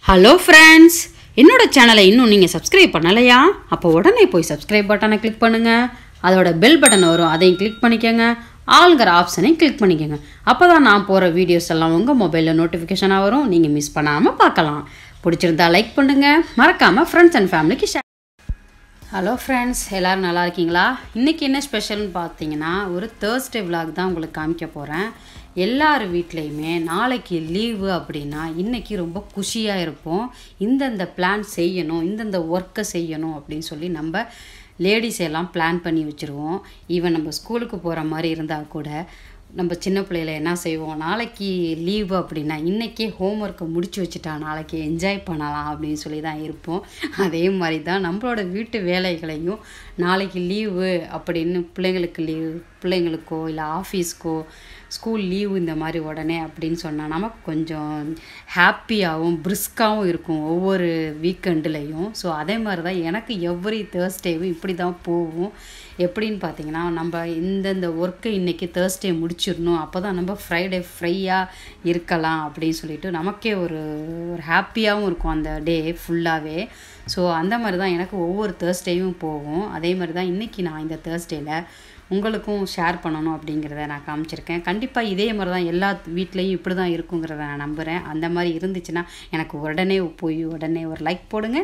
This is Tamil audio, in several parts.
ஹலோ ஃப்ரெண்ட்ஸ் என்னோட சேனலை இன்னும் நீங்கள் சப்ஸ்கிரைப் பண்ணலையா அப்போ உடனே போய் சப்ஸ்கிரைப் பட்டனை கிளிக் பண்ணுங்கள் அதோட பெல் பட்டன் வரும் அதையும் கிளிக் பண்ணிக்கோங்க ஆளுங்கிற ஆப்ஷனையும் கிளிக் பண்ணிக்கோங்க அப்போ தான் நான் போகிற வீடியோஸ் எல்லாம் உங்கள் மொபைலில் நோட்டிஃபிகேஷனாக வரும் நீங்கள் மிஸ் பண்ணாமல் பார்க்கலாம் பிடிச்சிருந்தா லைக் பண்ணுங்கள் மறக்காமல் ஃப்ரெண்ட்ஸ் அண்ட் ஃபேமிலிக்கு ஷேர் ஹலோ ஃப்ரெண்ட்ஸ் எல்லோரும் நல்லா இருக்கீங்களா இன்றைக்கி என்ன ஸ்பெஷல்னு பார்த்தீங்கன்னா ஒரு தேர்ஸ்டே vlog தான் உங்களுக்கு காமிக்க போகிறேன் எல்லார் வீட்லேயுமே நாளைக்கு லீவு அப்படின்னா இன்றைக்கி ரொம்ப குஷியாக இருப்போம் இந்தந்த பிளான் செய்யணும் இந்தந்த ஒர்க்கை செய்யணும் அப்படின்னு சொல்லி நம்ம லேடிஸ் எல்லாம் பிளான் பண்ணி வச்சுருவோம் ஈவன் நம்ம ஸ்கூலுக்கு போகிற மாதிரி இருந்தால் கூட நம்ம சின்ன பிள்ளையில என்ன செய்வோம் நாளைக்கு லீவு அப்படின்னா இன்றைக்கே ஹோம்ஒர்க்கை முடிச்சு வச்சுட்டா நாளைக்கு என்ஜாய் பண்ணலாம் அப்படின்னு சொல்லி தான் இருப்போம் அதே மாதிரி தான் நம்மளோட வீட்டு வேலைகளையும் நாளைக்கு லீவு அப்படின்னு பிள்ளைங்களுக்கு லீவு பிள்ளைங்களுக்கோ இல்லை ஆஃபீஸ்க்கோ ஸ்கூல் லீவு இந்த மாதிரி உடனே அப்படின்னு சொன்னால் நமக்கு கொஞ்சம் ஹாப்பியாகவும் பிரிஸ்காகவும் இருக்கும் ஒவ்வொரு வீக்கெண்டுலேயும் ஸோ அதே மாதிரி தான் எனக்கு எவ்ரி தேர்ஸ்டேவும் இப்படி தான் போகும் எப்படின்னு பார்த்தீங்கன்னா நம்ம இந்தந்த ஒர்க்கை இன்றைக்கி தேர்ஸ்டே முடிச்சிடணும் அப்போ தான் நம்ம ஃப்ரைடே ஃப்ரையாக இருக்கலாம் அப்படின்னு சொல்லிட்டு நமக்கே ஒரு ஒரு ஹாப்பியாகவும் இருக்கும் அந்த டே ஃபுல்லாகவே ஸோ அந்த மாதிரி தான் எனக்கு ஒவ்வொரு தேர்ஸ்டேயும் போகும் அதே மாதிரி தான் இன்றைக்கி நான் இந்த தேர்ஸ்டேயில் உங்களுக்கும் ஷேர் பண்ணணும் அப்படிங்கிறத நான் காமிச்சிருக்கேன் கண்டிப்பாக இதே மாதிரி தான் எல்லா வீட்லேயும் இப்படி தான் இருக்குங்கிறத நான் நம்புகிறேன் அந்த மாதிரி இருந்துச்சுன்னா எனக்கு உடனே போய் உடனே ஒரு லைக் போடுங்க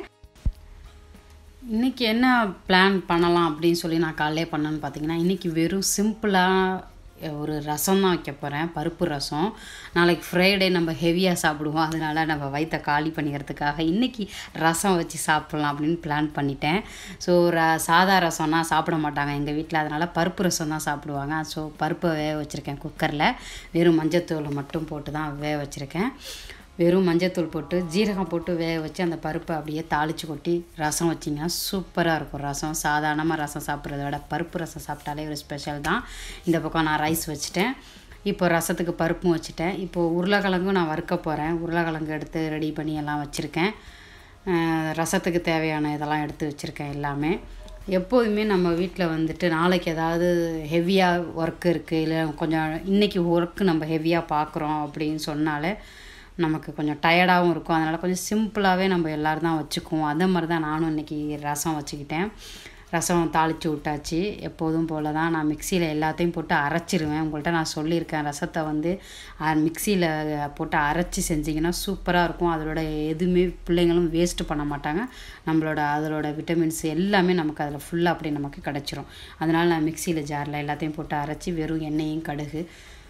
இன்றைக்கி என்ன பிளான் பண்ணலாம் அப்படின்னு சொல்லி நான் காலையிலே பண்ணேன்னு பார்த்தீங்கன்னா இன்றைக்கி வெறும் சிம்பிளாக ஒரு ரசம் தான் வைக்க போகிறேன் பருப்பு ரசம் நாளைக்கு ஃப்ரைடே நம்ம ஹெவியாக சாப்பிடுவோம் அதனால் நம்ம வயிற்ற காலி பண்ணிக்கிறதுக்காக இன்றைக்கி ரசம் வச்சு சாப்பிட்லாம் அப்படின்னு பிளான் பண்ணிட்டேன் ஸோ ர சாதா ரசம்னா சாப்பிட மாட்டாங்க எங்கள் வீட்டில் அதனால் பருப்பு ரசம் தான் சாப்பிடுவாங்க ஸோ பருப்பை வேக வச்சுருக்கேன் குக்கரில் வெறும் மஞ்சத்தூள் மட்டும் போட்டு தான் வேக வச்சுருக்கேன் வெறும் மஞ்சத்தூள் போட்டு ஜீரகம் போட்டு வேக வச்சு அந்த பருப்பை அப்படியே தாளித்து கொட்டி ரசம் வச்சிங்கன்னா சூப்பராக இருக்கும் ரசம் சாதாரணமாக ரசம் சாப்பிட்றத விட பருப்பு ரசம் சாப்பிட்டாலே ஒரு ஸ்பெஷல் தான் இந்த பக்கம் நான் ரைஸ் வச்சுட்டேன் இப்போ ரசத்துக்கு பருப்பும் வச்சுட்டேன் இப்போது உருளைக்கிழங்கும் நான் வறுக்க போகிறேன் உருளைக்கிழங்கு எடுத்து ரெடி பண்ணி எல்லாம் வச்சுருக்கேன் ரசத்துக்கு தேவையான இதெல்லாம் எடுத்து வச்சுருக்கேன் எல்லாமே எப்போதுமே நம்ம வீட்டில் வந்துட்டு நாளைக்கு ஏதாவது ஹெவியாக ஒர்க் இருக்குது இல்லை கொஞ்சம் இன்றைக்கி ஒர்க்கு நம்ம ஹெவியாக பார்க்குறோம் அப்படின்னு சொன்னாலே நமக்கு கொஞ்சம் டயர்டாகவும் இருக்கும் அதனால் கொஞ்சம் சிம்பிளாகவே நம்ம எல்லோரும் தான் வச்சுக்குவோம் அதே மாதிரி தான் நானும் இன்றைக்கி ரசம் வச்சுக்கிட்டேன் ரசம் தாளித்து விட்டாச்சு எப்போதும் போல் தான் நான் மிக்சியில் எல்லாத்தையும் போட்டு அரைச்சிருவேன் உங்கள்கிட்ட நான் சொல்லியிருக்கேன் ரசத்தை வந்து மிக்சியில் போட்டு அரைச்சி செஞ்சிங்கன்னா சூப்பராக இருக்கும் அதோட எதுவுமே பிள்ளைங்களும் வேஸ்ட்டு பண்ண மாட்டாங்க நம்மளோட அதோட விட்டமின்ஸ் எல்லாமே நமக்கு அதில் ஃபுல்லாக அப்படியே நமக்கு கிடச்சிரும் அதனால் நான் மிக்சியில் ஜாரில் எல்லாத்தையும் போட்டு அரைச்சி வெறும் எண்ணெயும் கடுகு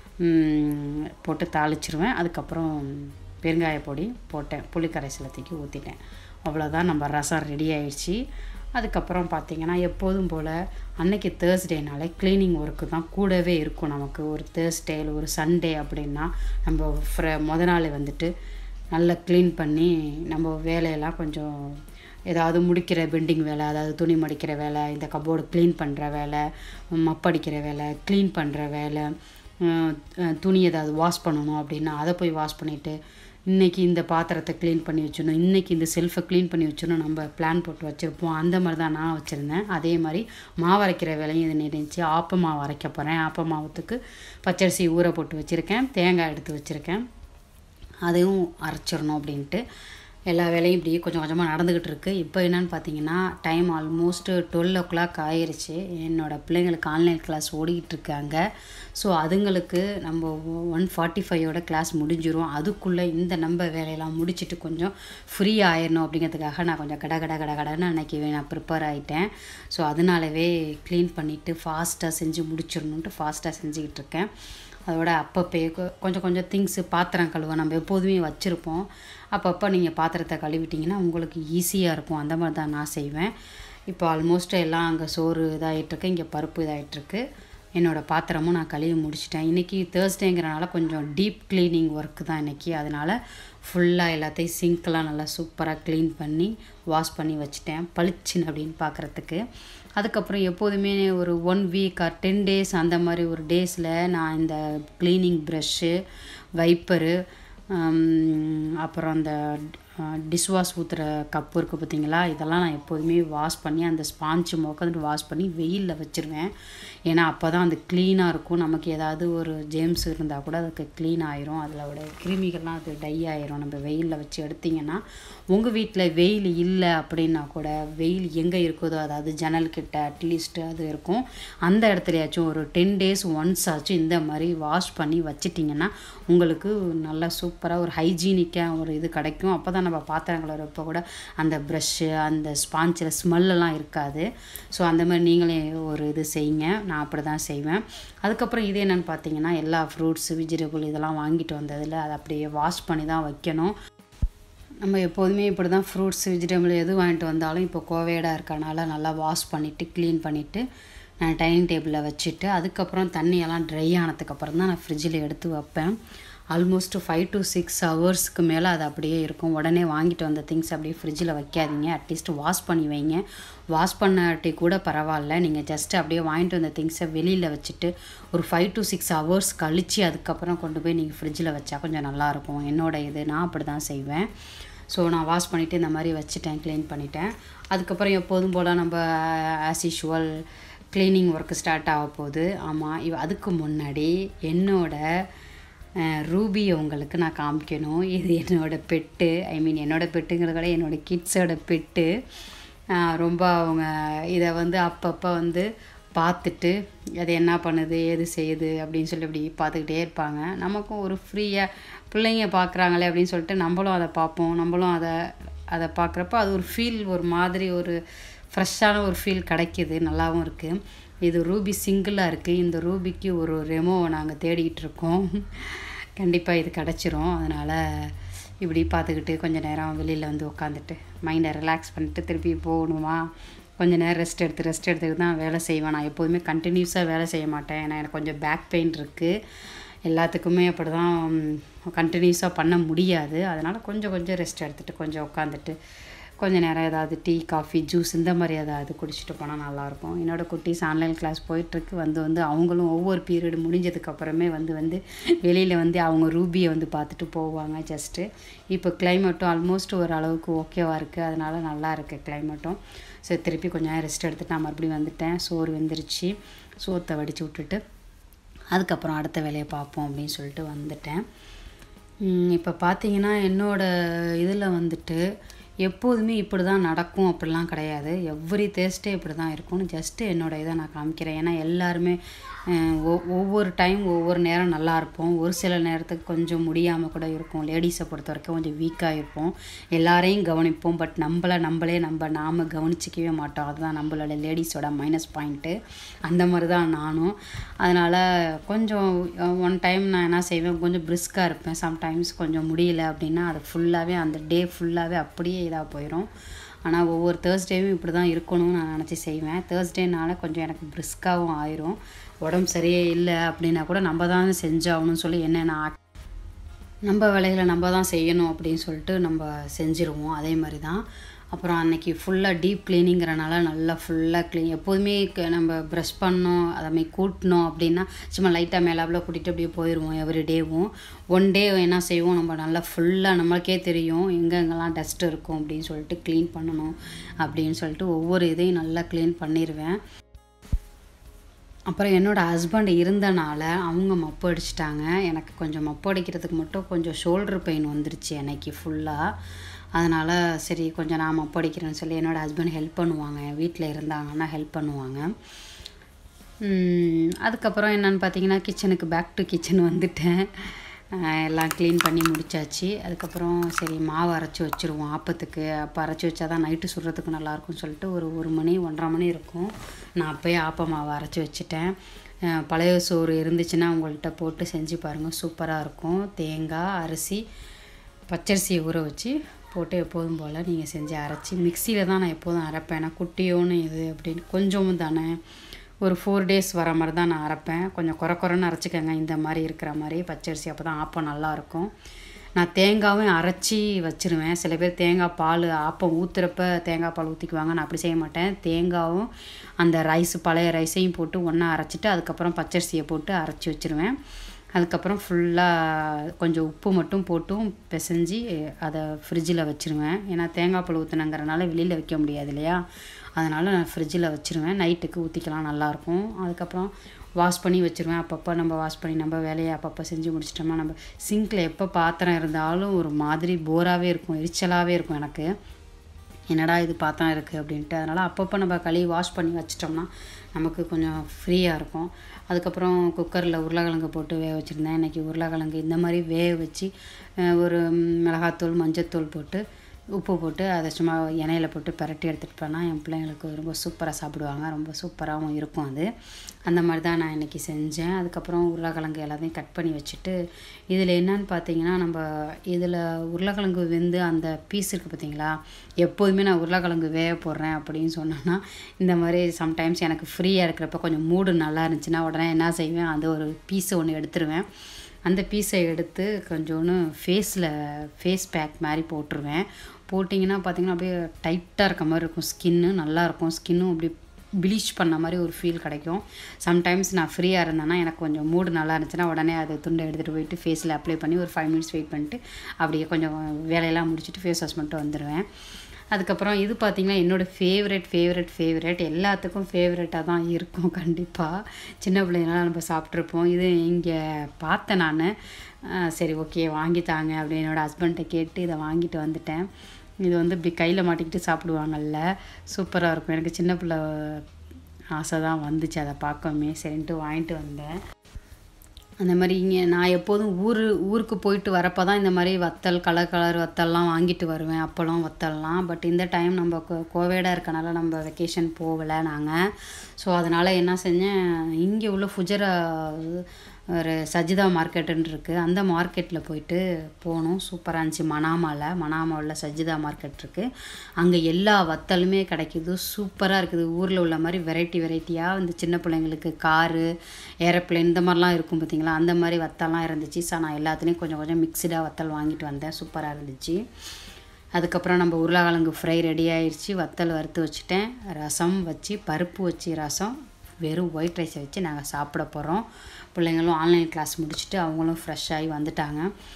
போட்டு தாளிச்சிருவேன் அதுக்கப்புறம் பெருங்காய பொடி போட்டேன் புளி கரைசலை தூக்கி ஊற்றிட்டேன் அவ்வளோதான் நம்ம ரசம் ரெடி ஆயிடுச்சு அதுக்கப்புறம் பார்த்திங்கன்னா எப்போதும் போல் அன்னைக்கு தேர்ஸ்டேனாலே க்ளீனிங் ஒர்க்கு தான் கூடவே இருக்கும் நமக்கு ஒரு தேர்ஸ்டே ஒரு சண்டே அப்படின்னா நம்ம ஃப்ர முத நாள் வந்துட்டு நல்லா க்ளீன் பண்ணி நம்ம வேலையெல்லாம் கொஞ்சம் ஏதாவது முடிக்கிற பெண்டிங் வேலை அதாவது துணி மடிக்கிற வேலை இந்த கபோர்டு க்ளீன் பண்ணுற வேலை மப்படிக்கிற வேலை க்ளீன் பண்ணுற வேலை துணி ஏதாவது வாஷ் பண்ணணும் அப்படின்னா அதை போய் வாஷ் பண்ணிவிட்டு இன்றைக்கி இந்த பாத்திரத்தை க்ளீன் பண்ணி வச்சிடணும் இன்றைக்கி இந்த செல்ஃபை க்ளீன் பண்ணி வச்சிடணும் நம்ம பிளான் போட்டு வச்சுருப்போம் அந்த மாதிரி தான் நான் வச்சுருந்தேன் அதே மாதிரி மாவு அரைக்கிற வேலையும் இது இருந்துச்சு ஆப்ப மாவு அரைக்க போகிறேன் ஆப்ப மாவுத்துக்கு பச்சரிசி ஊற போட்டு வச்சுருக்கேன் தேங்காய் எடுத்து வச்சுருக்கேன் அதையும் அரைச்சிடணும் அப்படின்ட்டு எல்லா வேலையும் இப்படி கொஞ்சம் கொஞ்சமாக நடந்துக்கிட்டு இருக்குது இப்போ என்னென்னு பார்த்தீங்கன்னா time almost twelve o'clock ஆயிடுச்சு என்னோடய பிள்ளைங்களுக்கு ஆன்லைன் கிளாஸ் ஓடிக்கிட்டு இருக்காங்க ஸோ அதுங்களுக்கு நம்ம ஒன் ஃபார்ட்டி ஃபைவோட கிளாஸ் முடிஞ்சிரும் அதுக்குள்ளே இந்த நம்ம வேலையெல்லாம் முடிச்சுட்டு கொஞ்சம் ஃப்ரீ ஆயிடணும் அப்படிங்கிறதுக்காக நான் கொஞ்சம் கட கட கட கடன்னு அன்றைக்கி நான் ப்ரிப்பேர் ஆகிட்டேன் ஸோ அதனாலவே க்ளீன் பண்ணிவிட்டு ஃபாஸ்ட்டாக செஞ்சு முடிச்சிடணுன்ட்டு ஃபாஸ்ட்டாக செஞ்சுக்கிட்டு இருக்கேன் அதோட அப்பப்போ கொஞ்சம் கொஞ்சம் திங்ஸு பாத்திரம் கழுவ நம்ம எப்போதுமே வச்சுருப்போம் அப்பப்போ நீங்கள் பாத்திரத்தை கழுவிட்டிங்கன்னா உங்களுக்கு ஈஸியாக இருக்கும் அந்த மாதிரி தான் நான் செய்வேன் இப்போ ஆல்மோஸ்ட் எல்லாம் அங்கே சோறு இதாகிட்டுருக்கு இங்கே பருப்பு இதாகிட்டுருக்கு என்னோடய பாத்திரமும் நான் கழுவி முடிச்சிட்டேன் இன்றைக்கி தேர்ஸ்டேங்கிறனால கொஞ்சம் டீப் க்ளீனிங் ஒர்க் தான் இன்றைக்கி அதனால் ஃபுல்லாக எல்லாத்தையும் சிங்க்கெலாம் நல்லா சூப்பராக க்ளீன் பண்ணி வாஷ் பண்ணி வச்சுட்டேன் பளிச்சின்னு அப்படின்னு பார்க்குறதுக்கு அதுக்கப்புறம் எப்போதுமே ஒரு one week or ten days அந்த மாதிரி ஒரு டேஸில் நான் இந்த க்ளீனிங் ப்ரஷ்ஷு வைப்பரு அப்புறம் அந்த டிஷ் வாஷ் ஊற்றுற கப்பு இருக்குது பார்த்தீங்களா இதெல்லாம் நான் எப்போதுமே வாஷ் பண்ணி அந்த ஸ்பாஞ்சு முக்கந்துட்டு வாஷ் பண்ணி வெயிலில் வச்சுருவேன் ஏன்னா அப்போ தான் அது க்ளீனாக இருக்கும் நமக்கு ஏதாவது ஒரு ஜேம்ஸ் இருந்தால் கூட அதுக்கு க்ளீன் ஆயிரும் அதில் உடைய கிருமிகள்லாம் அது டை ஆயிரும் நம்ம வெயிலில் வச்சு எடுத்திங்கன்னா உங்கள் வீட்டில் வெயில் இல்லை அப்படின்னா கூட வெயில் எங்கே இருக்குதோ அதாவது ஜன்னல் கிட்ட அட்லீஸ்ட் அது இருக்கும் அந்த இடத்துலையாச்சும் ஒரு டென் டேஸ் ஒன்ஸ் ஆச்சும் இந்த மாதிரி வாஷ் பண்ணி வச்சிட்டிங்கன்னா உங்களுக்கு நல்லா சூப்பராக ஒரு ஹைஜீனிக்காக ஒரு இது கிடைக்கும் அப்போ தான் நம்ம பாத்திரம் கழுவுறப்போ கூட அந்த ப்ரஷ்ஷு அந்த ஸ்பாஞ்சில் ஸ்மெல்லாம் இருக்காது ஸோ அந்த மாதிரி நீங்களே ஒரு இது செய்யுங்க நான் அப்படி தான் செய்வேன் அதுக்கப்புறம் இது என்னென்னு பார்த்தீங்கன்னா எல்லா ஃப்ரூட்ஸ் வெஜிடபிள் இதெல்லாம் வாங்கிட்டு வந்ததில் அதை அப்படியே வாஷ் பண்ணி தான் வைக்கணும் நம்ம எப்போதுமே இப்படி தான் ஃப்ரூட்ஸ் வெஜிடபிள் எது வாங்கிட்டு வந்தாலும் இப்போ கோவையடாக இருக்கனால நல்லா வாஷ் பண்ணிவிட்டு க்ளீன் பண்ணிவிட்டு நான் டைனிங் டேபிளில் வச்சுட்டு அதுக்கப்புறம் தண்ணியெல்லாம் ட்ரை ஆனதுக்கப்புறம் தான் நான் ஃப்ரிட்ஜில் எடுத்து வைப்பேன் ஆல்மோஸ்ட் ஃபைவ் டு சிக்ஸ் ஹவர்ஸ்க்கு மேலே அது அப்படியே இருக்கும் உடனே வாங்கிட்டு வந்த திங்ஸ் அப்படியே ஃப்ரிட்ஜில் வைக்காதீங்க அட்லீஸ்ட் வாஷ் பண்ணி வைங்க வாஷ் பண்ணாட்டி கூட பரவாயில்ல நீங்கள் ஜஸ்ட்டு அப்படியே வாங்கிட்டு வந்த திங்ஸை வெளியில் வச்சுட்டு ஒரு ஃபைவ் டு சிக்ஸ் ஹவர்ஸ் கழித்து அதுக்கப்புறம் கொண்டு போய் நீங்கள் ஃப்ரிட்ஜில் வச்சா கொஞ்சம் நல்லாயிருக்கும் என்னோட இது நான் அப்படி தான் செய்வேன் ஸோ நான் வாஷ் பண்ணிவிட்டு இந்த மாதிரி வச்சுட்டேன் க்ளீன் பண்ணிட்டேன் அதுக்கப்புறம் எப்போதும் போல் நம்ம as usual cleaning work start ஆக போகுது ஆமாம் இவ அதுக்கு முன்னாடி என்னோட ரூபி உங்களுக்கு நான் காமிக்கணும் இது என்னோட பெட்டு ஐ மீன் என்னோட பெட்டுங்கிறத விட என்னோட கிட்ஸோட பெட்டு ரொம்ப அவங்க இதை வந்து அப்பப்போ வந்து பார்த்துட்டு அது என்ன பண்ணுது ஏது செய்யுது அப்படின்னு சொல்லி இப்படி பார்த்துக்கிட்டே இருப்பாங்க நமக்கும் ஒரு ஃப்ரீயாக பிள்ளைங்க பார்க்குறாங்களே அப்படின்னு சொல்லிட்டு நம்மளும் அதை பார்ப்போம் நம்மளும் அதை அதை பார்க்குறப்ப அது ஒரு ஃபீல் ஒரு மாதிரி ஒரு ஃப்ரெஷ்ஷான ஒரு ஃபீல் கிடைக்கிது நல்லாவும் இருக்குது இது ரூபி சிங்கிளாக இருக்குது இந்த ரூபிக்கு ஒரு ரெமோவை நாங்கள் தேடிக்கிட்டு இருக்கோம் கண்டிப்பாக இது கிடச்சிரும் அதனால் இப்படி பார்த்துக்கிட்டு கொஞ்சம் நேரம் வெளியில் வந்து உட்காந்துட்டு மைண்டை ரிலாக்ஸ் பண்ணிட்டு திருப்பி போகணுமா கொஞ்சம் நேரம் ரெஸ்ட் எடுத்து ரெஸ்ட் எடுத்துக்கிட்டு தான் வேலை செய்வேன் நான் எப்போதுமே கண்டினியூஸாக வேலை செய்ய மாட்டேன் ஏன்னா எனக்கு கொஞ்சம் பேக் பெயின் இருக்குது எல்லாத்துக்குமே அப்படி தான் கண்டினியூஸாக பண்ண முடியாது அதனால் கொஞ்சம் கொஞ்சம் ரெஸ்ட் எடுத்துகிட்டு கொஞ்சம் உட்காந்துட்டு கொஞ்சம் நேரம் ஏதாவது டீ காஃபி ஜூஸ் இந்த மாதிரி ஏதாவது குடிச்சிட்டு போனால் நல்லாயிருக்கும் என்னோடய குட்டீஸ் ஆன்லைன் கிளாஸ் போயிட்டுருக்கு வந்து வந்து அவங்களும் ஒவ்வொரு பீரியடு முடிஞ்சதுக்கப்புறமே வந்து வந்து வெளியில் வந்து அவங்க ரூபியை வந்து பார்த்துட்டு போவாங்க ஜஸ்ட்டு இப்போ கிளைமேட்டும் ஆல்மோஸ்ட் ஒரு அளவுக்கு ஓகேவாக இருக்குது அதனால் நல்லா இருக்குது கிளைமேட்டும் ஸோ திருப்பி கொஞ்சம் நேரம் ரெஸ்ட் எடுத்துட்டு நான் மறுபடியும் வந்துட்டேன் சோறு வெந்துருச்சு சோத்தை வடித்து விட்டுட்டு அதுக்கப்புறம் அடுத்த வேலையை பார்ப்போம் அப்படின்னு சொல்லிட்டு வந்துட்டேன் இப்போ பார்த்தீங்கன்னா என்னோடய இதில் வந்துட்டு எப்போதுமே இப்படி தான் நடக்கும் அப்படிலாம் கிடையாது எவ்ரி தேர்ஸ்டே இப்படி தான் இருக்கும்னு ஜஸ்ட்டு என்னோட இதை நான் காமிக்கிறேன் ஏன்னா எல்லாருமே ஒவ்வொரு டைம் ஒவ்வொரு நேரம் நல்லா இருப்போம் ஒரு சில நேரத்துக்கு கொஞ்சம் முடியாமல் கூட இருக்கும் லேடிஸை பொறுத்த வரைக்கும் கொஞ்சம் வீக்காக இருப்போம் எல்லாரையும் கவனிப்போம் பட் நம்மளை நம்மளே நம்ம நாம் கவனிச்சிக்கவே மாட்டோம் அதுதான் நம்மளோட லேடிஸோட மைனஸ் பாயிண்ட்டு அந்த மாதிரி தான் நானும் அதனால் கொஞ்சம் ஒன் டைம் நான் என்ன செய்வேன் கொஞ்சம் பிரிஸ்காக இருப்பேன் சம்டைம்ஸ் கொஞ்சம் முடியல அப்படின்னா அது ஃபுல்லாகவே அந்த டே ஃபுல்லாகவே அப்படியே இதாக போயிடும் ஆனால் ஒவ்வொரு தேர்ஸ்டேவும் இப்படி தான் இருக்கணும்னு நான் நினச்சி செய்வேன் தேர்ஸ்டேனால கொஞ்சம் எனக்கு பிரிஸ்காகவும் ஆயிரும் உடம்பு சரியே இல்லை அப்படின்னா கூட நம்ம தான் செஞ்சாகணும்னு சொல்லி என்னென்ன நம்ம வேலைகளை நம்ம தான் செய்யணும் அப்படின்னு சொல்லிட்டு நம்ம செஞ்சிருவோம் அதே மாதிரி தான் அப்புறம் அன்னைக்கு ஃபுல்லாக டீப் க்ளீனிங்கிறனால நல்லா ஃபுல்லாக க்ளீன் எப்போதுமே நம்ம ப்ரஷ் பண்ணோம் அதை கூட்டினோம் அப்படின்னா சும்மா லைட்டாக மேலாப்பில் கூட்டிகிட்டு அப்படியே போயிடுவோம் எவ்ரி டேவும் ஒன் டே என்ன செய்வோம் நம்ம நல்லா ஃபுல்லாக நம்மளுக்கே தெரியும் எங்கெங்கெல்லாம் டஸ்ட் இருக்கும் அப்படின்னு சொல்லிட்டு க்ளீன் பண்ணணும் அப்படின்னு சொல்லிட்டு ஒவ்வொரு இதையும் நல்லா க்ளீன் பண்ணிடுவேன் அப்புறம் என்னோடய ஹஸ்பண்ட் இருந்தனால அவங்க மப்பு அடிச்சிட்டாங்க எனக்கு கொஞ்சம் மப்பு அடிக்கிறதுக்கு மட்டும் கொஞ்சம் ஷோல்டர் பெயின் வந்துருச்சு அன்னைக்கு ஃபுல்லாக அதனால் சரி கொஞ்சம் நான் மப்பு அடிக்கிறேன்னு சொல்லி என்னோடய ஹஸ்பண்ட் ஹெல்ப் பண்ணுவாங்க வீட்டில் இருந்தாங்கன்னா ஹெல்ப் பண்ணுவாங்க அதுக்கப்புறம் என்னென்னு பார்த்தீங்கன்னா கிச்சனுக்கு பேக் டு கிச்சன் வந்துட்டேன் எல்லாம் க்ளீன் பண்ணி முடித்தாச்சு அதுக்கப்புறம் சரி மாவு அரைச்சி வச்சுருவோம் ஆப்பத்துக்கு அப்போ அரைச்சி வச்சா தான் நைட்டு சுடுறதுக்கு நல்லாயிருக்கும்னு சொல்லிட்டு ஒரு ஒரு மணி ஒன்றரை மணி இருக்கும் நான் அப்போயே ஆப்ப மாவு அரைச்சி வச்சுட்டேன் பழைய சோறு இருந்துச்சுன்னா உங்கள்கிட்ட போட்டு செஞ்சு பாருங்கள் சூப்பராக இருக்கும் தேங்காய் அரிசி பச்சரிசியை ஊற வச்சு போட்டு எப்போதும் போல் நீங்கள் செஞ்சு அரைச்சி மிக்சியில் தான் நான் எப்போதும் அரைப்பேன் ஏன்னா குட்டியோன்னு இது அப்படின்னு கொஞ்சமும் தானே ஒரு ஃபோர் டேஸ் வர மாதிரி தான் நான் அரைப்பேன் கொஞ்சம் குறை குறைன்னு அரைச்சிக்கோங்க இந்த மாதிரி இருக்கிற மாதிரி பச்சரிசி அப்போ தான் ஆப்பம் நல்லாயிருக்கும் நான் தேங்காயும் அரைச்சி வச்சுருவேன் சில பேர் தேங்காய் பால் ஆப்பம் ஊற்றுறப்ப தேங்காய் பால் ஊற்றிக்குவாங்க நான் அப்படி செய்ய மாட்டேன் தேங்காயும் அந்த ரைஸ் பழைய ரைஸையும் போட்டு ஒன்றா அரைச்சிட்டு அதுக்கப்புறம் பச்சரிசியை போட்டு அரைச்சி வச்சுருவேன் அதுக்கப்புறம் ஃபுல்லாக கொஞ்சம் உப்பு மட்டும் போட்டும் பிசைஞ்சு அதை ஃப்ரிட்ஜில் வச்சுருவேன் ஏன்னா தேங்காய் பால் ஊற்றுனங்கிறனால வெளியில் வைக்க முடியாது இல்லையா அதனால் நான் ஃப்ரிட்ஜில் வச்சுருவேன் நைட்டுக்கு ஊற்றிக்கலாம் நல்லாயிருக்கும் அதுக்கப்புறம் வாஷ் பண்ணி வச்சுருவேன் அப்பப்போ நம்ம வாஷ் பண்ணி நம்ம வேலையை அப்பப்போ செஞ்சு முடிச்சிட்டோம்னா நம்ம சிங்கில் எப்போ பாத்திரம் இருந்தாலும் ஒரு மாதிரி போராகவே இருக்கும் எரிச்சலாகவே இருக்கும் எனக்கு என்னடா இது பாத்திரம் இருக்குது அப்படின்ட்டு அதனால் அப்பப்போ நம்ம கழுவி வாஷ் பண்ணி வச்சிட்டோம்னா நமக்கு கொஞ்சம் ஃப்ரீயாக இருக்கும் அதுக்கப்புறம் குக்கரில் உருளைக்கிழங்கு போட்டு வேக வச்சுருந்தேன் இன்றைக்கி உருளைக்கிழங்கு இந்த மாதிரி வேக வச்சு அஹ், ஒரு மிளகாத்தூள் மஞ்சத்தூள் போட்டு உப்பு போட்டு அதை சும்மா எண்ணெயில் போட்டு பிரட்டி எடுத்துகிட்டு போனால் என் பிள்ளைங்களுக்கு ரொம்ப சூப்பராக சாப்பிடுவாங்க ரொம்ப சூப்பராகவும் இருக்கும் அது அந்த மாதிரி தான் நான் இன்றைக்கி செஞ்சேன் அதுக்கப்புறம் உருளைக்கிழங்கு எல்லாத்தையும் கட் பண்ணி வச்சுட்டு இதில் என்னன்னு பார்த்தீங்கன்னா நம்ம இதில் உருளைக்கிழங்கு வெந்து அந்த பீஸ் இருக்குது பார்த்தீங்களா எப்போதுமே நான் உருளைக்கிழங்கு வேக போடுறேன் அப்படின்னு சொன்னேன்னா இந்த மாதிரி சம்டைம்ஸ் எனக்கு ஃப்ரீயாக இருக்கிறப்ப கொஞ்சம் மூடு நல்லா இருந்துச்சுன்னா உடனே என்ன செய்வேன் அந்த ஒரு பீஸை ஒன்று எடுத்துருவேன் அந்த பீஸை எடுத்து கொஞ்சோன்னு ஃபேஸில் ஃபேஸ் பேக் மாதிரி போட்டுருவேன் போட்டிங்கன்னா பார்த்தீங்கன்னா அப்படியே டைட்டாக இருக்க மாதிரி இருக்கும் ஸ்கின்னு நல்லாயிருக்கும் ஸ்கின்னும் அப்படி ப்ளீச் பண்ண மாதிரி ஒரு ஃபீல் கிடைக்கும் சம்டைம்ஸ் நான் ஃப்ரீயாக இருந்தேன்னா எனக்கு கொஞ்சம் மூடு நல்லா இருந்துச்சுன்னா உடனே அதை துண்டை எடுத்துகிட்டு போயிட்டு ஃபேஸில் அப்ளை பண்ணி ஒரு ஃபைவ் மினிட்ஸ் வெயிட் பண்ணிட்டு அப்படியே கொஞ்சம் வேலையெல்லாம் முடிச்சுட்டு ஃபேஸ் வாஷ் பண்ணிட்டு வந்துடுவேன் அதுக்கப்புறம் இது பார்த்திங்கன்னா என்னோடய ஃபேவரட் ஃபேவரட் ஃபேவரட் எல்லாத்துக்கும் ஃபேவரட்டாக தான் இருக்கும் கண்டிப்பாக சின்ன பிள்ளைங்களாம் நம்ம சாப்பிட்ருப்போம் இது இங்கே பார்த்தேன் நான் சரி ஓகே வாங்கித்தாங்க அப்படின்னு என்னோடய ஹஸ்பண்ட்டை கேட்டு இதை வாங்கிட்டு வந்துட்டேன் இது வந்து இப்படி கையில் மாட்டிக்கிட்டு சாப்பிடுவாங்கல்ல சூப்பராக இருக்கும் எனக்கு சின்ன பிள்ளை ஆசை தான் வந்துச்சு அதை பார்க்கவுமே சரின்ட்டு வாங்கிட்டு வந்தேன் அந்த மாதிரி இங்கே நான் எப்போதும் ஊர் ஊருக்கு போயிட்டு வரப்போ தான் இந்த மாதிரி வத்தல் கலர் கலர் வத்தல்லாம் வாங்கிட்டு வருவேன் அப்பளம் வத்தல்லாம் பட் இந்த டைம் நம்ம கோ- கோவிடாக இருக்கனால நம்ம வெக்கேஷன் போகலை நாங்கள் ஸோ அதனால் என்ன செஞ்சேன் இங்கே உள்ள ஃபுஜரா ஒரு சஜிதா மார்க்கெட்டுன்னு இருக்குது அந்த மார்க்கெட்டில் போயிட்டு போனோம் சூப்பராக இருந்துச்சு மனாமாவில் மனாமாவில் சஜிதா மார்க்கெட் இருக்குது அங்கே எல்லா வத்தலுமே கிடைக்குது சூப்பராக இருக்குது ஊரில் உள்ள மாதிரி வெரைட்டி வெரைட்டியாக இந்த சின்ன பிள்ளைங்களுக்கு காரு ஏரோப்ளேன் இந்த மாதிரிலாம் இருக்கும் பார்த்தீங்களா அந்த மாதிரி வத்தல்லாம் இருந்துச்சு ஸோ நான் எல்லாத்துலேயும் கொஞ்சம் கொஞ்சம் மிக்சடாக வத்தல் வாங்கிட்டு வந்தேன் சூப்பராக இருந்துச்சு அதுக்கப்புறம் நம்ம உருளைக்கிழங்கு ஃப்ரை ரெடி ஆயிடுச்சு வத்தல் வறுத்து வச்சுட்டேன் ரசம் வச்சு பருப்பு வச்சு ரசம் வெறும் ஒயிட் ரைஸை வச்சு நாங்கள் சாப்பிட போகிறோம் பிள்ளைங்களும் ஆன்லைன் கிளாஸ் முடிச்சுட்டு அவங்களும் ஃப்ரெஷ் ஆகி வந்துட்டாங்க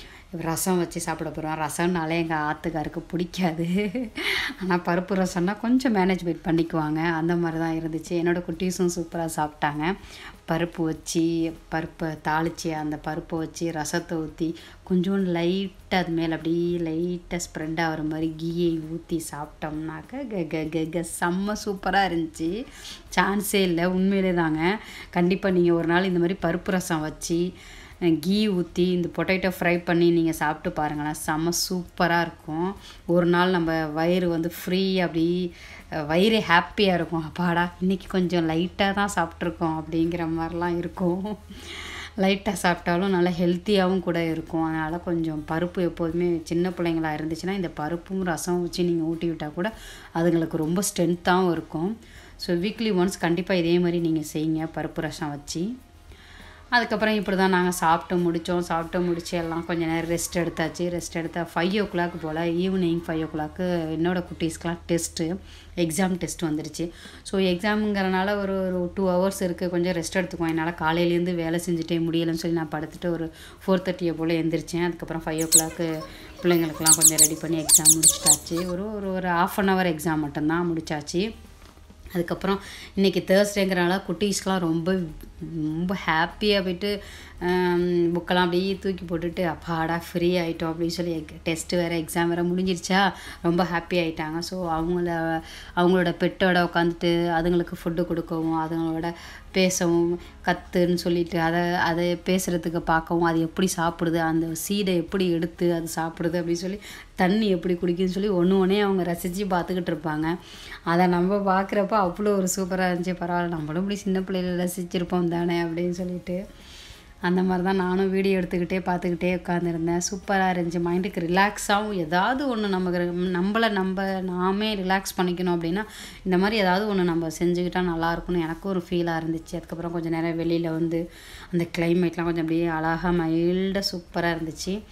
ரசம் வச்சு சாப்பிட போகிறோம் ரசம்னாலே எங்கள் ஆத்துக்காருக்கு பிடிக்காது ஆனால் பருப்பு ரசம்னா கொஞ்சம் மேனேஜ்மெண்ட் பண்ணிக்குவாங்க அந்த மாதிரி தான் இருந்துச்சு என்னோடய குட்டீஸும் சூப்பராக சாப்பிட்டாங்க பருப்பு வச்சு பருப்பை தாளித்து அந்த பருப்பை வச்சு ரசத்தை ஊற்றி கொஞ்சோண்டு லைட்டாக அது மேலே அப்படியே லைட்டாக ஸ்ப்ரெட் ஆகிற மாதிரி கீயை ஊற்றி சாப்பிட்டோம்னாக்க க க க க செம்ம சூப்பராக இருந்துச்சு சான்ஸே இல்லை உண்மையிலே தாங்க கண்டிப்பாக நீங்கள் ஒரு நாள் இந்த மாதிரி பருப்பு ரசம் வச்சு கீ ஊற்றி இந்த பொட்டேட்டோ ஃப்ரை பண்ணி நீங்கள் சாப்பிட்டு பாருங்களேன் செம்ம சூப்பராக இருக்கும் ஒரு நாள் நம்ம வயிறு வந்து ஃப்ரீ அப்படி அஹ், வயிறு ஹாப்பியாக இருக்கும் அப்பாடா இன்றைக்கி கொஞ்சம் லைட்டாக தான் சாப்பிட்ருக்கோம் அப்படிங்கிற மாதிரிலாம் இருக்கும் லைட்டாக சாப்பிட்டாலும் நல்லா ஹெல்த்தியாகவும் கூட இருக்கும் அதனால் கொஞ்சம் பருப்பு எப்போதுமே சின்ன பிள்ளைங்களா இருந்துச்சுன்னா இந்த பருப்பும் ரசம் வச்சு நீங்கள் ஊட்டி விட்டால் கூட அதுங்களுக்கு ரொம்ப ஸ்ட்ரென்த்தாகவும் இருக்கும் ஸோ வீக்லி ஒன்ஸ் கண்டிப்பாக இதே மாதிரி நீங்கள் செய்யுங்க பருப்பு ரசம் வச்சு அதுக்கப்புறம் இப்படி தான் நாங்கள் சாப்பிட்டு முடித்தோம் சாப்பிட்டு முடிச்சு எல்லாம் கொஞ்சம் நேரம் ரெஸ்ட் எடுத்தாச்சு ரெஸ்ட் எடுத்தா ஃபைவ் ஓ கிளாக் போல் ஈவினிங் ஃபைவ் ஓ கிளாக்கு என்னோட குட்டீஸ்க்கெலாம் டெஸ்ட்டு எக்ஸாம் டெஸ்ட் வந்துருச்சு ஸோ எக்ஸாமுங்கிறனால ஒரு ஒரு டூ ஹவர்ஸ் இருக்குது கொஞ்சம் ரெஸ்ட் எடுத்துக்குவோம் என்னால் காலையிலேருந்து வேலை செஞ்சுட்டே முடியலைன்னு சொல்லி நான் படுத்துட்டு ஒரு ஃபோர் தேர்ட்டியை போல் எந்திரிச்சேன் அதுக்கப்புறம் ஃபைவ் ஓ கிளாக்கு பிள்ளைங்களுக்கெல்லாம் கொஞ்சம் ரெடி பண்ணி எக்ஸாம் முடிச்சிட்டாச்சு ஒரு ஒரு ஒரு ஆஃப் அன் ஹவர் எக்ஸாம் மட்டும்தான் முடிச்சாச்சு அதுக்கப்புறம் இன்றைக்கி தேர்ஸ்டேங்கிறனால குட்டீஸ்க்கெலாம் ரொம்ப ரொம்ப ஹாப்பியாக போயிட்டு புக்கெல்லாம் அப்படியே தூக்கி போட்டுட்டு அப்பாடா ஃப்ரீ ஆகிட்டோம் அப்படின்னு சொல்லி டெஸ்ட்டு வேறு எக்ஸாம் வேறு முடிஞ்சிருச்சா ரொம்ப ஹாப்பி ஆகிட்டாங்க ஸோ அவங்கள அவங்களோட பெட்டோட உட்காந்துட்டு அதுங்களுக்கு ஃபுட்டு கொடுக்கவும் அதுங்களோட பேசவும் கத்துன்னு சொல்லிட்டு அதை அதை பேசுகிறதுக்கு பார்க்கவும் அது எப்படி சாப்பிடுது அந்த சீடை எப்படி எடுத்து அது சாப்பிடுது அப்படின்னு சொல்லி தண்ணி எப்படி குடிக்குதுன்னு சொல்லி ஒன்று ஒன்றே அவங்க ரசித்து பார்த்துக்கிட்டு இருப்பாங்க அதை நம்ம பார்க்குறப்ப அவ்வளோ ஒரு சூப்பராக இருந்துச்சு பரவாயில்ல நம்மளும் இப்படி சின்ன பிள்ளையில ரசிச்சிருப்போம் தானே அப்படின்னு சொல்லிட்டு அந்த மாதிரி தான் நானும் வீடியோ எடுத்துக்கிட்டே பார்த்துக்கிட்டே உட்காந்துருந்தேன் சூப்பராக இருந்துச்சு மைண்டுக்கு ரிலாக்ஸாகவும் ஏதாவது ஒன்று நமக்கு நம்மளை நம்ம நாமே ரிலாக்ஸ் பண்ணிக்கணும் அப்படின்னா இந்த மாதிரி ஏதாவது ஒன்று நம்ம செஞ்சுக்கிட்டால் நல்லா இருக்கும்னு எனக்கும் ஒரு ஃபீலாக இருந்துச்சு அதுக்கப்புறம் கொஞ்சம் நேரம் வெளியில் வந்து அந்த கிளைமேட்லாம் கொஞ்சம் அப்படியே அழகாக மைல்டாக சூப்பராக இருந்துச்சு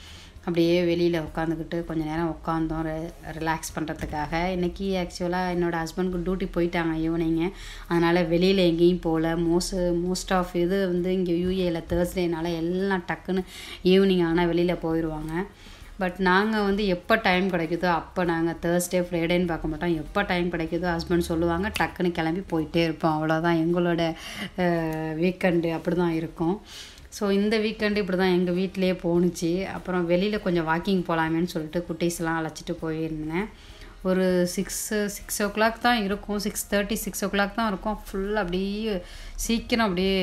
அப்படியே வெளியில் உட்காந்துக்கிட்டு கொஞ்ச நேரம் உட்காந்தோம் ரிலாக்ஸ் பண்ணுறதுக்காக இன்றைக்கி ஆக்சுவலாக என்னோடய ஹஸ்பண்டுக்கு டியூட்டி போயிட்டாங்க ஈவினிங்கு அதனால் வெளியில் எங்கேயும் போகல மோஸ்ட் மோஸ்ட் ஆஃப் இது வந்து இங்கே யூஏயில் தேர்ஸ்டேனால எல்லாம் டக்குன்னு ஈவினிங் ஆனால் வெளியில் போயிடுவாங்க பட் நாங்கள் வந்து எப்போ டைம் கிடைக்குதோ அப்போ நாங்கள் தேர்ஸ்டே ஃப்ரைடேன்னு பார்க்க மாட்டோம் எப்போ டைம் கிடைக்குதோ ஹஸ்பண்ட் சொல்லுவாங்க டக்குன்னு கிளம்பி போயிட்டே இருப்போம் அவ்வளோதான் எங்களோட வீக்கெண்டு அப்படி தான் இருக்கும் ஸோ இந்த வீக்கெண்டு இப்படி தான் எங்கள் வீட்டிலேயே போணுச்சு அப்புறம் வெளியில் கொஞ்சம் வாக்கிங் போகலாமேன்னு சொல்லிட்டு குட்டீஸ்லாம் அழைச்சிட்டு போயிருந்தேன் ஒரு சிக்ஸு சிக்ஸ் ஓ கிளாக் தான் இருக்கும் six thirty six o'clock தான் இருக்கும் ஃபுல்லாக அப்படியே சீக்கிரம் அப்படியே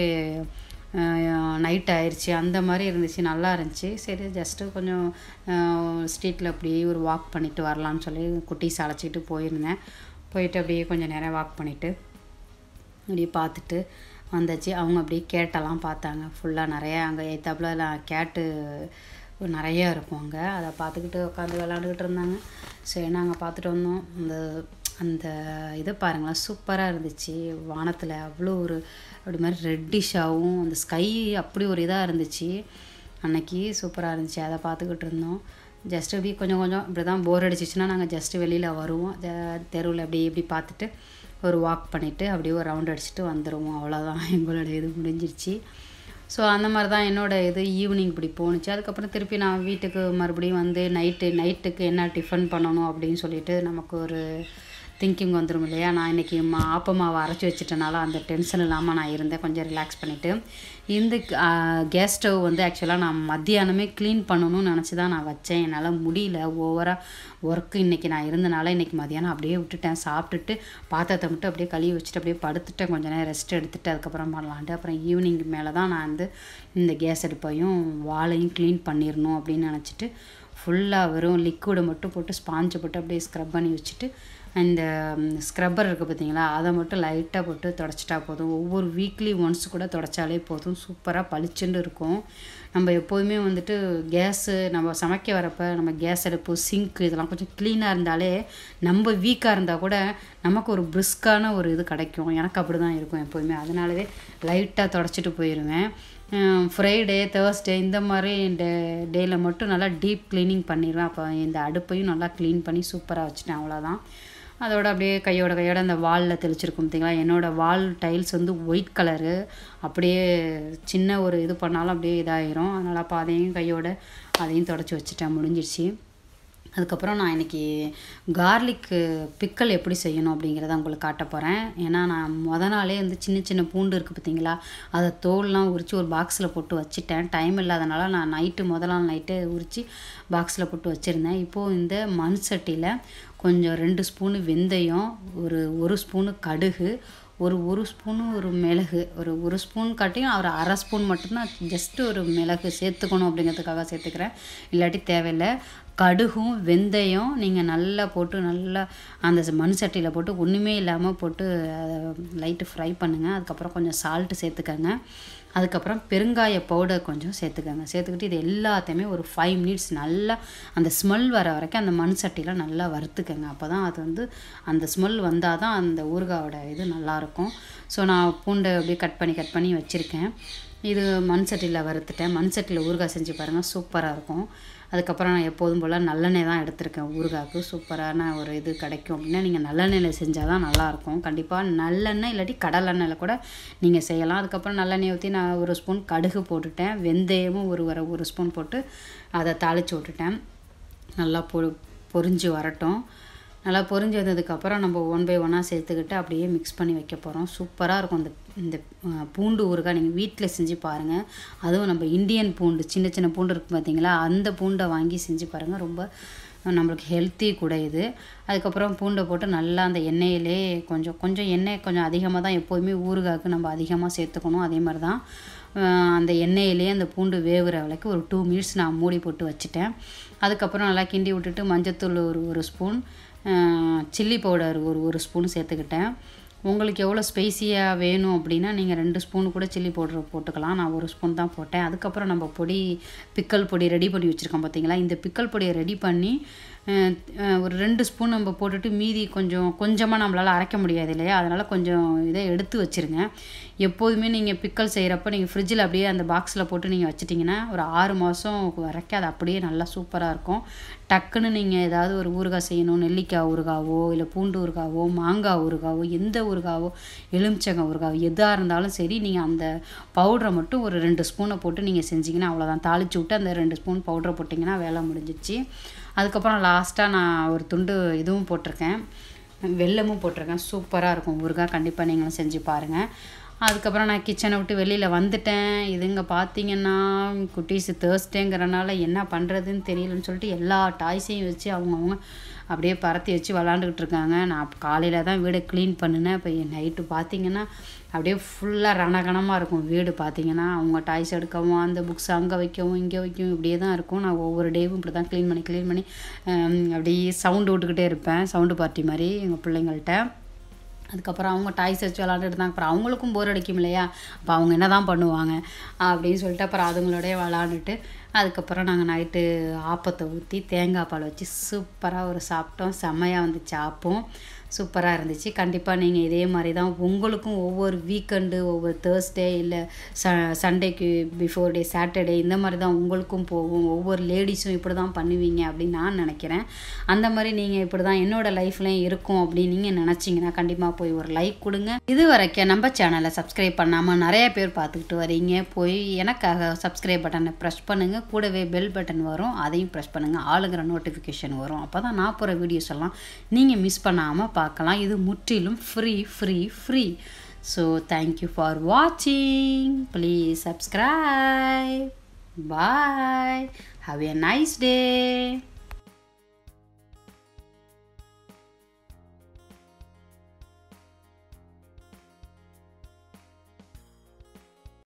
நைட் ஆயிடுச்சு அந்த மாதிரி இருந்துச்சு நல்லா இருந்துச்சு சரி ஜஸ்ட்டு கொஞ்சம் ஸ்ட்ரீட்டில் அப்படியே ஒரு வாக் பண்ணிவிட்டு வரலான்னு சொல்லி குட்டீஸ் அழைச்சிட்டு போயிருந்தேன் போயிட்டு அப்படியே கொஞ்சம் நேரம் வாக் பண்ணிவிட்டு அப்படியே பார்த்துட்டு வந்தாச்சு அவங்க அப்படியே கேட்டெல்லாம் பார்த்தாங்க ஃபுல்லாக நிறையா அங்கே எத்தாப்புல கேட்டு நிறையா இருக்கும் அங்கே அதை பார்த்துக்கிட்டு உட்காந்து விளாண்டுக்கிட்டு இருந்தாங்க சரி நாங்கள் பார்த்துட்டு வந்தோம் அந்த அந்த இதை பாருங்களேன் சூப்பராக இருந்துச்சு வானத்தில் அவ்வளோ ஒரு அப்படி மாதிரி ரெட்டிஷாகவும் அந்த ஸ்கை அப்படி ஒரு இதாக இருந்துச்சு அன்னைக்கு சூப்பராக இருந்துச்சு அதை பார்த்துக்கிட்டு இருந்தோம் ஜஸ்ட் இப்படி கொஞ்சம் கொஞ்சம் இப்படி தான் போர் அடிச்சிச்சுன்னா நாங்கள் ஜஸ்ட்டு வெளியில் வருவோம் தெருவில் அப்படி இப்படி பார்த்துட்டு ஒரு வாக் பண்ணிவிட்டு அப்படியே ஒரு ரவுண்ட் அடிச்சுட்டு வந்துடுவோம் அவ்வளோதான் எங்களோட இது முடிஞ்சிருச்சு ஸோ அந்த மாதிரி தான் என்னோடய இது ஈவினிங் இப்படி போணுச்சு அதுக்கப்புறம் திருப்பி நான் வீட்டுக்கு மறுபடியும் வந்து நைட்டு நைட்டுக்கு என்ன டிஃபன் பண்ணணும் அப்படின்னு சொல்லிட்டு நமக்கு ஒரு திங்கிங் வந்துடும் இல்லையா நான் இன்றைக்கி மா ஆப்ப மாவை அரைச்சி வச்சிட்டனால அந்த டென்ஷன் இல்லாமல் நான் இருந்தேன் கொஞ்சம் ரிலாக்ஸ் பண்ணிவிட்டு இந்த கேஸ் ஸ்டவ் வந்து ஆக்சுவலாக நான் மத்தியானமே க்ளீன் பண்ணணும்னு நினச்சி தான் நான் வச்சேன் என்னால் முடியல ஓவராக ஒர்க்கு இன்றைக்கி நான் இருந்தனால இன்றைக்கி மதியானம் அப்படியே விட்டுட்டேன் சாப்பிட்டுட்டு பாத்திரத்தை மட்டும் அப்படியே கழுவி வச்சுட்டு அப்படியே படுத்துட்டேன் கொஞ்ச நேரம் ரெஸ்ட் எடுத்துட்டு அதுக்கப்புறம் பண்ணலான்ட்டு அப்புறம் ஈவினிங் மேலே தான் நான் வந்து இந்த கேஸ் அடுப்பையும் வாழையும் க்ளீன் பண்ணிடணும் அப்படின்னு நினச்சிட்டு ஃபுல்லாக வெறும் லிக்விடை மட்டும் போட்டு ஸ்பாஞ்சை போட்டு அப்படியே ஸ்க்ரப் பண்ணி வச்சுட்டு இந்த ஸ்க்ரப்பர் இருக்குது பார்த்தீங்களா அதை மட்டும் லைட்டாக போட்டு தொடச்சிட்டா போதும் ஒவ்வொரு வீக்லி ஒன்ஸ் கூட தொடச்சாலே போதும் சூப்பராக பளிச்சுன்னு இருக்கும் நம்ம எப்போதுமே வந்துட்டு கேஸு நம்ம சமைக்க வரப்போ நம்ம கேஸ் அடுப்பு சிங்க்கு இதெல்லாம் கொஞ்சம் க்ளீனாக இருந்தாலே நம்ம வீக்காக இருந்தால் கூட நமக்கு ஒரு பிரிஸ்கான ஒரு இது கிடைக்கும் எனக்கு அப்படி தான் இருக்கும் எப்போதுமே அதனாலவே லைட்டாக தொடச்சிட்டு போயிடுவேன் ஃப்ரைடே தேர்ஸ்டே இந்த மாதிரி டே டேயில் மட்டும் நல்லா டீப் க்ளீனிங் பண்ணிடுவேன் அப்போ இந்த அடுப்பையும் நல்லா க்ளீன் பண்ணி சூப்பராக வச்சுட்டேன் அவ்வளோதான் அதோட அப்படியே கையோட கையோட அந்த வாலில் தெளிச்சிருக்கும் பார்த்தீங்களா என்னோடய வால் டைல்ஸ் வந்து ஒயிட் கலரு அப்படியே சின்ன ஒரு இது பண்ணாலும் அப்படியே இதாயிரும் அதனால் அப்போ அதையும் கையோட அதையும் தொடச்சி வச்சுட்டேன் முடிஞ்சிடுச்சு அதுக்கப்புறம் நான் இன்றைக்கி கார்லிக்கு பிக்கல் எப்படி செய்யணும் அப்படிங்கிறத உங்களுக்கு காட்ட போகிறேன் ஏன்னா நான் முத நாளே வந்து சின்ன சின்ன பூண்டு இருக்குது பார்த்தீங்களா அதை தோல்லாம் உரித்து ஒரு பாக்ஸில் போட்டு வச்சுட்டேன் டைம் இல்லாதனால நான் நைட்டு முதல் நாள் நைட்டு உரித்து பாக்ஸில் போட்டு வச்சுருந்தேன் இப்போது இந்த மண் சட்டியில் கொஞ்சம் ரெண்டு ஸ்பூனு வெந்தயம் ஒரு ஒரு ஸ்பூனு கடுகு ஒரு ஒரு ஸ்பூனு ஒரு மிளகு ஒரு ஒரு ஸ்பூன் காட்டியும் ஒரு அரை ஸ்பூன் மட்டும்தான் ஜஸ்ட்டு ஒரு மிளகு சேர்த்துக்கணும் அப்படிங்கிறதுக்காக சேர்த்துக்கிறேன் இல்லாட்டி தேவையில்லை கடுகும் வெந்தயம் நீங்கள் நல்லா போட்டு நல்லா அந்த மண் சட்டியில் போட்டு ஒன்றுமே இல்லாமல் போட்டு அதை லைட்டு ஃப்ரை பண்ணுங்கள் அதுக்கப்புறம் கொஞ்சம் சால்ட்டு சேர்த்துக்கங்க அதுக்கப்புறம் பெருங்காய பவுடர் கொஞ்சம் சேர்த்துக்கோங்க சேர்த்துக்கிட்டு இது எல்லாத்தையுமே ஒரு ஃபைவ் மினிட்ஸ் நல்லா அந்த ஸ்மெல் வர வரைக்கும் அந்த மண் சட்டியில் நல்லா வறுத்துக்கங்க அப்போ தான் அது வந்து அந்த ஸ்மெல் வந்தால் தான் அந்த ஊறுகாயோட இது நல்லாயிருக்கும் ஸோ நான் பூண்டை அப்படியே கட் பண்ணி கட் பண்ணி வச்சுருக்கேன் இது மண் சட்டியில் வறுத்துட்டேன் மண் சட்டியில் ஊறுகாய் செஞ்சு பாருங்கள் சூப்பராக இருக்கும் அதுக்கப்புறம் நான் எப்போதும் போல் நல்லெண்ணெய் தான் எடுத்திருக்கேன் ஊறுகாய்க்கு சூப்பரான ஒரு இது கிடைக்கும் அப்படின்னா நீங்கள் நல்லெண்ணெயில் செஞ்சால் தான் நல்லாயிருக்கும் கண்டிப்பாக நல்லெண்ணெய் இல்லாட்டி கடலெண்ணெயில் கூட நீங்கள் செய்யலாம் அதுக்கப்புறம் நல்லெண்ணெய் ஊற்றி நான் ஒரு ஸ்பூன் கடுகு போட்டுட்டேன் வெந்தயமும் ஒரு வர ஒரு ஸ்பூன் போட்டு அதை தாளித்து விட்டுட்டேன் நல்லா பொ பொரிஞ்சு வரட்டும் நல்லா பொரிஞ்சு வந்ததுக்கப்புறம் நம்ம ஒன் பை ஒன்னாக சேர்த்துக்கிட்டு அப்படியே மிக்ஸ் பண்ணி வைக்க போகிறோம் சூப்பராக இருக்கும் இந்த இந்த பூண்டு ஊறுகாய் நீங்கள் வீட்டில் செஞ்சு பாருங்கள் அதுவும் நம்ம இந்தியன் பூண்டு சின்ன சின்ன பூண்டு இருக்குது பார்த்தீங்களா அந்த பூண்டை வாங்கி செஞ்சு பாருங்கள் ரொம்ப நம்மளுக்கு ஹெல்த்தி கூட இது அதுக்கப்புறம் பூண்டை போட்டு நல்லா அந்த எண்ணெயிலே கொஞ்சம் கொஞ்சம் எண்ணெய் கொஞ்சம் அதிகமாக தான் எப்போதுமே ஊறுகாய்க்கு நம்ம அதிகமாக சேர்த்துக்கணும் அதே மாதிரி தான் அந்த எண்ணெயிலே அந்த பூண்டு வேகுற வரைக்கும் ஒரு டூ மினிட்ஸ் நான் மூடி போட்டு வச்சுட்டேன் அதுக்கப்புறம் நல்லா கிண்டி விட்டுட்டு மஞ்சத்தூள் ஒரு ஒரு ஸ்பூன் சில்லி பவுடர் ஒரு ஒரு ஸ்பூன் சேர்த்துக்கிட்டேன் உங்களுக்கு எவ்வளோ ஸ்பைசியாக வேணும் அப்படின்னா நீங்கள் ரெண்டு ஸ்பூன் கூட சில்லி பவுடர் போட்டுக்கலாம் நான் ஒரு ஸ்பூன் தான் போட்டேன் அதுக்கப்புறம் நம்ம பொடி பிக்கல் பொடி ரெடி பண்ணி வச்சுருக்கோம் பார்த்தீங்களா இந்த பிக்கல் பொடியை ரெடி பண்ணி அஹ், அஹ், ஒரு ரெண்டு ஸ்பூன் நம்ம போட்டுட்டு மீதி கொஞ்சம் கொஞ்சமாக நம்மளால் அரைக்க முடியாது இல்லையா அதனால் கொஞ்சம் இதை எடுத்து வச்சுருங்க எப்போதுமே நீங்கள் பிக்கல் செய்கிறப்ப நீங்கள் ஃப்ரிட்ஜில் அப்படியே அந்த பாக்ஸில் போட்டு நீங்கள் வச்சிட்டிங்கன்னா ஒரு ஆறு மாதம் வரைக்கும் அது அப்படியே நல்லா சூப்பராக இருக்கும் டக்குன்னு நீங்கள் ஏதாவது ஒரு ஊறுகாய் செய்யணும் நெல்லிக்காய் ஊறுகாவோ இல்லை பூண்டு ஊறுகாவோ மாங்காய் ஊறுகாவோ எந்த ஊறுகாவோ எலுமிச்சங்காய் ஊறுகாவோ எதாக இருந்தாலும் சரி நீங்கள் அந்த பவுடரை மட்டும் ஒரு ரெண்டு ஸ்பூனை போட்டு நீங்கள் செஞ்சீங்கன்னா அவ்வளோதான் தாளிச்சு விட்டு அந்த ரெண்டு ஸ்பூன் பவுடரை போட்டிங்கன்னா வேலை முடிஞ்சிச்சு அதுக்கப்புறம் லாஸ்ட்டாக நான் ஒரு துண்டு இதுவும் போட்டிருக்கேன் வெல்லமும் போட்டிருக்கேன் சூப்பராக இருக்கும் ஊறுகாய் கண்டிப்பாக நீங்களும் செஞ்சு பாருங்கள் அதுக்கப்புறம் நான் கிச்சனை விட்டு வெளியில் வந்துட்டேன் இதுங்க பார்த்தீங்கன்னா குட்டீஸ் தேர்ஸ்டேங்கிறனால என்ன பண்ணுறதுன்னு தெரியலன்னு சொல்லிட்டு எல்லா டாய்ஸையும் வச்சு அவங்கவுங்க அப்படியே பரத்தி வச்சு விளாண்டுக்கிட்டு இருக்காங்க நான் காலையில் தான் வீடை க்ளீன் பண்ணினேன் இப்போ நைட்டு பார்த்தீங்கன்னா அப்படியே ஃபுல்லாக ரணகணமாக இருக்கும் வீடு பார்த்தீங்கன்னா அவங்க டாய்ஸ் எடுக்கவும் அந்த புக்ஸ் அங்கே வைக்கவும் இங்கே வைக்கவும் இப்படியே தான் இருக்கும் நான் ஒவ்வொரு டேவும் இப்படி தான் க்ளீன் பண்ணி க்ளீன் பண்ணி ஹம், அப்படியே சவுண்டு விட்டுக்கிட்டே இருப்பேன் சவுண்டு பார்ட்டி மாதிரி எங்கள் பிள்ளைங்கள்ட்ட அதுக்கப்புறம் அவங்க டாய்ஸ் வச்சு விளாண்டுட்டு இருந்தாங்க அப்புறம் அவங்களுக்கும் போர் அடிக்கும் இல்லையா அப்போ அவங்க என்ன தான் பண்ணுவாங்க அப்படின்னு சொல்லிட்டு அப்புறம் அதுங்களோடய விளாண்டுட்டு அதுக்கப்புறம் நாங்கள் நைட்டு ஆப்பத்தை ஊற்றி தேங்காய் பால் வச்சு சூப்பராக ஒரு சாப்பிட்டோம் செம்மையாக வந்துச்சு ஆப்பம் சூப்பராக இருந்துச்சு கண்டிப்பாக நீங்கள் இதே மாதிரி தான் உங்களுக்கும் ஒவ்வொரு வீக்கெண்டு ஒவ்வொரு தேர்ஸ்டே இல்லை ச சண்டேக்கு பிஃபோர் டே சாட்டர்டே இந்த மாதிரி தான் உங்களுக்கும் போகும் ஒவ்வொரு லேடிஸும் இப்படி தான் பண்ணுவீங்க அப்படின்னு நான் நினைக்கிறேன் அந்த மாதிரி நீங்கள் இப்படி தான் என்னோடய லைஃப்லையும் இருக்கும் அப்படின்னு நீங்கள் நினச்சிங்கன்னா கண்டிப்பாக போய் ஒரு லைக் கொடுங்க இது வரைக்கும் நம்ம சேனலை சப்ஸ்கிரைப் பண்ணாமல் நிறைய பேர் பார்த்துக்கிட்டு வரீங்க போய் எனக்காக சப்ஸ்கிரைப் பட்டனை ப்ரெஸ் பண்ணுங்கள் கூடவே பெல் பட்டன் வரும் அதையும் ப்ரெஸ் பண்ணுங்கள் ஆளுங்கிற நோட்டிஃபிகேஷன் வரும் அப்போ தான் நான் போகிற வீடியோஸ் எல்லாம் நீங்கள் மிஸ் பண்ணாமல் பார்க்கலாம் இது முற்றிலும் free free free so thank you for வாட்சிங் please subscribe bye have a nice day